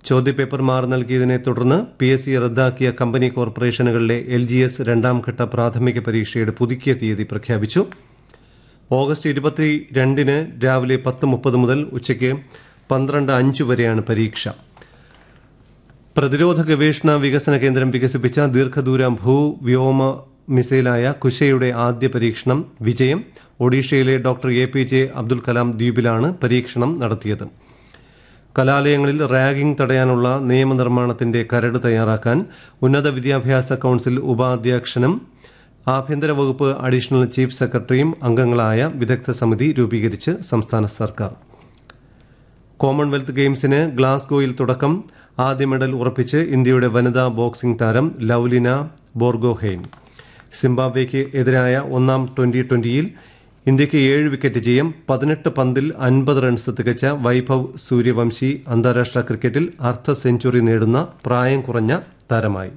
ചോദ്യപേപ്പർ മാറി നൽകിയതിനെ തുടർന്ന് പി എസ് സി റദ്ദാക്കിയ കമ്പനി കോർപ്പറേഷനുകളിലെ എൽ ജി എസ് രണ്ടാം ഘട്ട പ്രാഥമിക പരീക്ഷയുടെ പുതുക്കിയ തീയതി പ്രഖ്യാപിച്ചു ഓഗസ്റ്റ് ഇരുപത്തിരണ്ടിന് രാവിലെ പത്ത് മുപ്പത് മുതൽ ഉച്ചയ്ക്ക് പന്ത്രണ്ട് അഞ്ച് വരെയാണ് പരീക്ഷ പ്രതിരോധ ഗവേഷണ വികസന കേന്ദ്രം വികസിപ്പിച്ച ദീർഘദൂര ഭൂവ്യോമ മിസൈലായ കുശയുടെ ആദ്യ പരീക്ഷണം വിജയം ഒഡീഷയിലെ doctor A P J Abdul Kalam ദ്വീപിലാണ് പരീക്ഷണം നടത്തിയത് കലാലയങ്ങളിൽ റാഗിംഗ് തടയാനുള്ള നിയമനിർമ്മാണത്തിന്റെ കരട് തയ്യാറാക്കാൻ ഉന്നത വിദ്യാഭ്യാസ കൌൺസിൽ ഉപാധ്യക്ഷനും ആഭ്യന്തര വകുപ്പ് അഡീഷണൽ ചീഫ് സെക്രട്ടറിയും അംഗങ്ങളായ വിദഗ്ധ സമിതി രൂപീകരിച്ച് സംസ്ഥാന സർക്കാർ കോമൺവെൽത്ത് ഗെയിംസിന് ഗ്ലാസ്ഗോയിൽ തുടക്കം ആദ്യ മെഡൽ ഉറപ്പിച്ച് ഇന്ത്യയുടെ വനിതാ ബോക്സിംഗ് താരം ലൌലിന ബോർഗോഹെയ്ൻ സിംബാബ്വേക്ക് എതിരായ ഒന്നാം ട്വന്റി ട്വന്റിയിൽ ഇന്ത്യക്ക് ഏഴ് വിക്കറ്റ് ജയം പതിനെട്ട് പന്തിൽ അൻപത് റൺസ് തികച്ച വൈഭവ് സൂര്യവംശി അന്താരാഷ്ട്ര ക്രിക്കറ്റിൽ അർദ്ധ സെഞ്ചുറി നേടുന്ന പ്രായം കുറഞ്ഞ താരമായി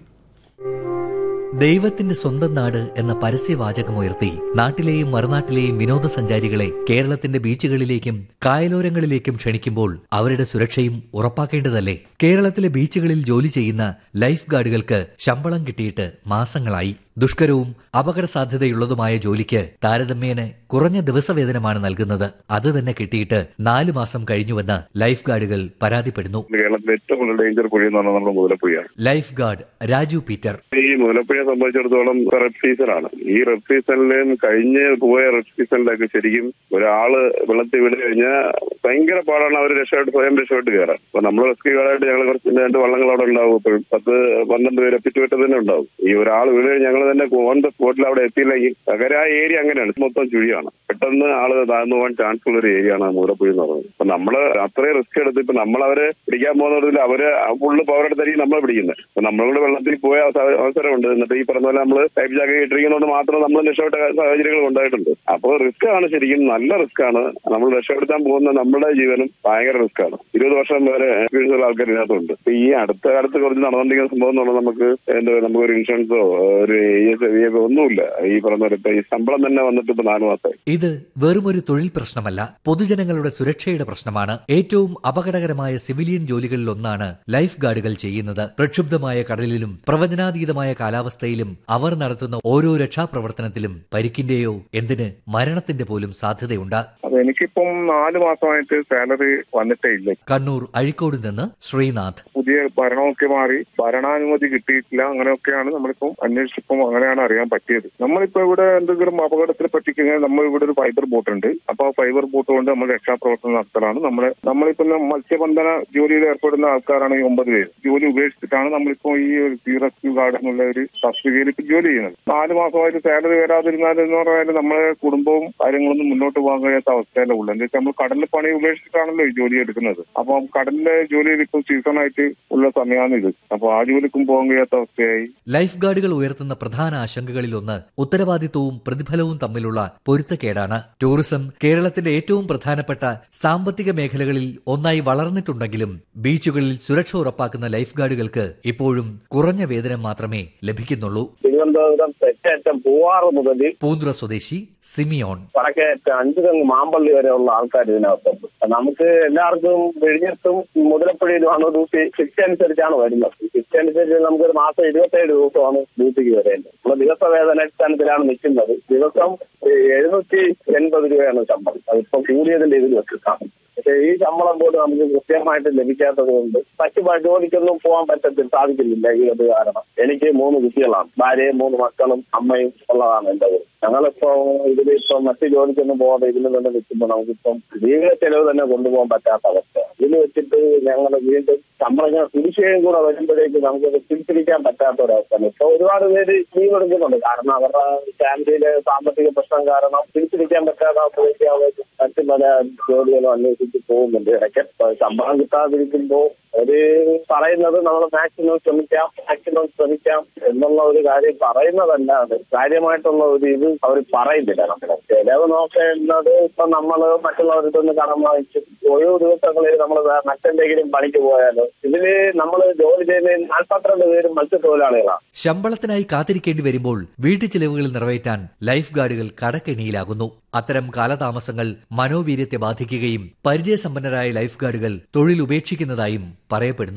ദൈവത്തിന്റെ സ്വന്തം നാട് എന്ന പരസ്യവാചകമുയർത്തി നാട്ടിലെയും മറുനാട്ടിലെയും വിനോദസഞ്ചാരികളെ കേരളത്തിന്റെ ബീച്ചുകളിലേക്കും കായലോരങ്ങളിലേക്കും ക്ഷണിക്കുമ്പോൾ അവരുടെ സുരക്ഷയും ഉറപ്പാക്കേണ്ടതല്ലേ കേരളത്തിലെ ബീച്ചുകളിൽ ജോലി ചെയ്യുന്ന ലൈഫ് ഗാർഡുകൾക്ക് ശമ്പളം കിട്ടിയിട്ട് മാസങ്ങളായി ദുഷ്കരവും അപകട സാധ്യതയുള്ളതുമായ ജോലിക്ക് താരതമ്യേന കുറഞ്ഞ ദിവസവേതനമാണ് നൽകുന്നത് അത് തന്നെ കിട്ടിയിട്ട് നാലു മാസം കഴിഞ്ഞുവെന്ന് ലൈഫ് ഗാർഡുകൾ പരാതിപ്പെടുന്നു കേരളത്തിലെ ഏറ്റവും കൂടുതൽ ഡേഞ്ചർ പുഴ എന്ന് പറഞ്ഞാൽ നമ്മുടെ മുതലപ്പുഴയാണ് ലൈഫ് ഗാർഡ് രാജു പീറ്റർ ഈ മുതലപ്പുഴയെ സംബന്ധിച്ചിടത്തോളം റെഡ് സീസണാണ് ഈ റെഡ് സീസണിലും കഴിഞ്ഞ് പോയ റെഡ് സീസണിലൊക്കെ ശരിക്കും ഒരാള് വെള്ളത്തിൽ വീണ് കഴിഞ്ഞാൽ ഭയങ്കര പാടാണ് അവർ രക്ഷപ്പെട്ട് സ്വയം രക്ഷപ്പെട്ട് കയറാൻ അപ്പൊ നമ്മൾ റെസ്ക്യൂ ഗാർഡായിട്ട് ഞങ്ങൾ കുറച്ച് രണ്ട് വള്ളങ്ങൾ അവിടെ ഉണ്ടാവും എപ്പോഴും പത്ത് പന്ത്രണ്ട് പേര് ചുറ്റുവട്ടം തന്നെ ഉണ്ടാവും ഈ ഒരാൾ വീണ് ഞങ്ങൾ തന്നെ ഓൺ ദ സ്പോട്ടിൽ അവിടെ എത്തിയില്ലെങ്കിൽ പകരം ആ ഏരിയ അങ്ങനെയാണ് മൊത്തം ചുഴിയാണ് പെട്ടെന്ന് ആള് താഴ്ന്നു പോകാൻ ചാൻസ് ഉള്ള ഒരു ഏരിയ ആണ് മുതലപ്പുഴ എന്ന് പറയുന്നത് അപ്പൊ നമ്മള് അത്രയും റിസ്ക് എടുത്ത് ഇപ്പൊ നമ്മളവരെ പിടിക്കാൻ പോകുന്നതിൽ അവര് ഫുള്ള് പവർ എടുത്തായിരിക്കും നമ്മളെ പിടിക്കുന്നത് അപ്പൊ നമ്മളുടെ വെള്ളത്തിൽ പോയ അവസ- അവസരമുണ്ട് എന്നിട്ട് ഈ പറഞ്ഞ പോലെ നമ്മൾ ലൈഫ് ജാക്കറ്റ് ഇട്ടിരിക്കുന്നതുകൊണ്ട് മാത്രം നമ്മൾ രക്ഷപ്പെട്ട സാഹചര്യങ്ങൾ ഉണ്ടായിട്ടുണ്ട് അപ്പോൾ റിസ്ക് ആണ് ശരിക്കും നല്ല റിസ്ക് ആണ് നമ്മൾ രക്ഷപ്പെടുത്താൻ പോകുന്ന നമ്മുടെ ജീവനും ഭയങ്കര റിസ്ക് ആണ് ഇരുപത് വർഷം വരെ എക്സ്പീരിയൻസ് ഉള്ള ആൾക്കാർ ഇതിനകത്തുണ്ട് ഇപ്പൊ ഈ അടുത്ത കാലത്ത് കുറച്ച് നടന്നുകൊണ്ടിരിക്കുന്ന സംഭവം എന്ന് പറഞ്ഞാൽ നമുക്ക് എന്താ പറയുക നമുക്ക് ഒരു ഇൻഷുറൻസോ ഒരു ESI ഒന്നുമില്ല ഈ പറഞ്ഞ പോലെ ഇപ്പൊ ഈ ശമ്പളം തന്നെ വന്നിട്ട് ഇപ്പൊ നാല് മാസമായി ഇത് വെറുമൊരു തൊഴിൽ പ്രശ്നമല്ല പൊതുജനങ്ങളുടെ സുരക്ഷയുടെ പ്രശ്നമാണ് ഏറ്റവും അപകടകരമായ സിവിലിയൻ ജോലികളിൽ ഒന്നാണ് ലൈഫ് ഗാർഡുകൾ ചെയ്യുന്നത് പ്രക്ഷുബ്ധമായ കടലിലും പ്രവചനാതീതമായ കാലാവസ്ഥയിലും അവർ നടത്തുന്ന ഓരോ രക്ഷാപ്രവർത്തനത്തിലും പരിക്കിന്റെയോ എന്തിന് മരണത്തിന്റെ പോലും സാധ്യതയുണ്ട് അപ്പൊ എനിക്കിപ്പം നാല് മാസമായിട്ട് സാലറി വന്നിട്ടേ ഇല്ല കണ്ണൂർ അഴിക്കോട് നിന്ന് ശ്രീനാഥ് പുതിയ ഭരണമൊക്കെ മാറി ഭരണാനുമതി കിട്ടിയിട്ടില്ല അങ്ങനെയൊക്കെയാണ് നമ്മളിപ്പം അന്വേഷിച്ചപ്പം അങ്ങനെയാണ് അറിയാൻ പറ്റിയത് നമ്മളിപ്പോ ഇവിടെ എന്തെങ്കിലും അപകടത്തിൽ പറ്റിക്കഴിഞ്ഞാൽ നമ്മൾ ഇവിടെ ഒരു ഫൈബർ ബോട്ട് ഉണ്ട് അപ്പൊ ആ ഫൈബർ ബോട്ട് കൊണ്ട് നമ്മൾ രക്ഷാപ്രവർത്തനം നടത്തലാണ് നമ്മളെ നമ്മളിപ്പോ ഇന്ന് മത്സ്യബന്ധന ജോലിയിൽ ഏർപ്പെടുന്ന ആൾക്കാരാണ് ഈ ഒമ്പത് പേര് ജോലി ഉപേക്ഷിച്ചിട്ടാണ് നമ്മളിപ്പോ ഈ ഒരു സീ റെസ്ക്യൂ ഗാർഡ് എന്നുള്ള ഒരു തസ്തികയിൽ ഇപ്പൊ ജോലി ചെയ്യുന്നത് നാല് മാസമായിട്ട് സാലറി വരാതിരുന്നാൽ എന്ന് പറഞ്ഞാൽ നമ്മളെ കുടുംബവും കാര്യങ്ങളൊന്നും മുന്നോട്ട് പോകാൻ കഴിയാത്ത അവസ്ഥയല്ല ഉള്ളത് എന്താ വെച്ചാൽ നമ്മൾ കടലിൽ പണി ഉപേക്ഷിച്ചിട്ടാണല്ലോ ഈ ജോലി എടുക്കുന്നത് അപ്പം കടലിലെ ജോലിയിൽ ഇപ്പം സീസണായിട്ട് ഉള്ള സമയമാണ് ഇത് അപ്പൊ ആ ജോലിക്കും പോകാൻ കഴിയാത്ത അവസ്ഥയായി ലൈഫ് ഗാർഡുകൾ ഉയർത്തുന്ന പ്രധാന ആശങ്കകളിലൊന്ന് ഉത്തരവാദിത്വവും പ്രതിഫലവും തമ്മിലുള്ള പൊരുത്തക്കേടാണ് ടൂറിസം കേരളത്തിന്റെ ഏറ്റവും പ്രധാനപ്പെട്ട സാമ്പത്തിക മേഖലകളിൽ ഒന്നായി വളർന്നിട്ടുണ്ടെങ്കിലും ബീച്ചുകളിൽ സുരക്ഷ ഉറപ്പാക്കുന്ന ലൈഫ് ഗാർഡുകൾക്ക് ഇപ്പോഴും കുറഞ്ഞ വേതനം മാത്രമേ ലഭിക്കുന്നുള്ളൂ തിരുവനന്തപുരം തെക്കേറ്റം പൂവാറ് മുതൽ പൂന്തുറ സ്വദേശി സിമിയോൺ വടക്കേറ്റം അഞ്ചുതെങ്ങ് മാമ്പള്ളി വരെയുള്ള ആൾക്കാർ ഇതിനകത്തുണ്ട് നമുക്ക് എല്ലാവർക്കും വെഴിഞ്ഞത്തും മുതലപ്പുഴയിലുമാണ് ഡ്യൂട്ടി ശിക്ഷ അനുസരിച്ചാണ് വരുന്നത് ശിക്ഷ അനുസരിച്ച് നമുക്കൊരു മാസം ഇരുപത്തേഴ് ദിവസമാണ് ഡ്യൂട്ടിക്ക് വരേണ്ടത് നമ്മൾ ദിവസ വേതന അടിസ്ഥാനത്തിലാണ് നിൽക്കുന്നത് ദിവസം എഴുന്നൂറ്റി എൺപത് രൂപയാണ് ശമ്പളം അതിപ്പം കൂടിയതിന്റെ ഇതിൽ വെച്ചിട്ടാണ് പക്ഷേ ഈ ശമ്പളം പോലും നമുക്ക് കൃത്യമായിട്ട് ലഭിക്കാത്തത് കൊണ്ട് മറ്റു പ- ജോലിക്കൊന്നും പോകാൻ പറ്റത്തില്ല സാധിക്കുന്നില്ല ഈ ഒരു കാരണം എനിക്ക് മൂന്ന് കുട്ടികളാണ് ഭാര്യയും മൂന്ന് മക്കളും അമ്മയും ഉള്ളതാണ് എന്റെ വീട് ഞങ്ങളിപ്പോ ഇതിൽ ഇപ്പം മറ്റു ജോലിക്കൊന്നും പോകാതെ ഇതിൽ തന്നെ നിൽക്കുമ്പോൾ നമുക്കിപ്പം ജീവിത ചെലവ് തന്നെ കൊണ്ടുപോകാൻ പറ്റാത്ത അവസ്ഥ ഇതിൽ വെച്ചിട്ട് ഞങ്ങൾ വീണ്ടും ശമ്പളം ഇങ്ങനെ കുടിശ്ശികയും കൂടെ വരുമ്പോഴേക്ക് നമുക്കത് തിരിച്ചടിക്കാൻ പറ്റാത്ത ഒരവസ്ഥയാണ് ഇപ്പൊ ഒരുപാട് പേര് ലീവ് എടുക്കുന്നുണ്ട് കാരണം അവരുടെ ഫാമിലിയിലെ സാമ്പത്തിക പ്രശ്നം കാരണം തിരിച്ചടിക്കാൻ പറ്റാത്ത അവസ്ഥയിലേക്ക് അവർ മറ്റു പല ജോലികളും അന്വേഷിച്ച് പോകുന്നുണ്ട് ഇടയ്ക്ക് ഇപ്പൊ ശമ്പളം കിട്ടാതിരിക്കുമ്പോൾ ഒരു പറയുന്നത് നമ്മൾ മാക്സിമം ശ്രമിക്കാം മാക്സിമം ശ്രമിക്കാം എന്നുള്ള ഒരു കാര്യം പറയുന്നതല്ലാതെ കാര്യമായിട്ടുള്ള ഒരു ഇത് അവർ പറയുന്നില്ല നമ്മളെ ചെലവ് നോക്കേണ്ടത് ഇപ്പൊ നമ്മൾ മറ്റുള്ളവരുടെ നിന്ന് കടം വാങ്ങിച്ച് ഓരോ ദിവസങ്ങളിൽ നമ്മൾ മറ്റെന്തെങ്കിലും പണിക്ക് പോയാലോ ഇതില് നമ്മൾ ജോലി ചെയ്യുന്ന നാൽപ്പത്തിരണ്ട് പേരും മത്സ്യത്തൊഴിലാളികളാണ് ശമ്പളത്തിനായി കാത്തിരിക്കേണ്ടി വരുമ്പോൾ വീട്ടുചിലവുകൾ നിറവേറ്റാൻ ലൈഫ് ഗാർഡുകൾ കടക്കെണിയിലാകുന്നു അത്തരം കാലതാമസങ്ങൾ മനോവീര്യത്തെ ബാധിക്കുകയും പരിചയസമ്പന്നരായ ലൈഫ് ഗാർഡുകൾ തൊഴിൽ ഉപേക്ഷിക്കുന്നതായും പറയപ്പെടുന്നു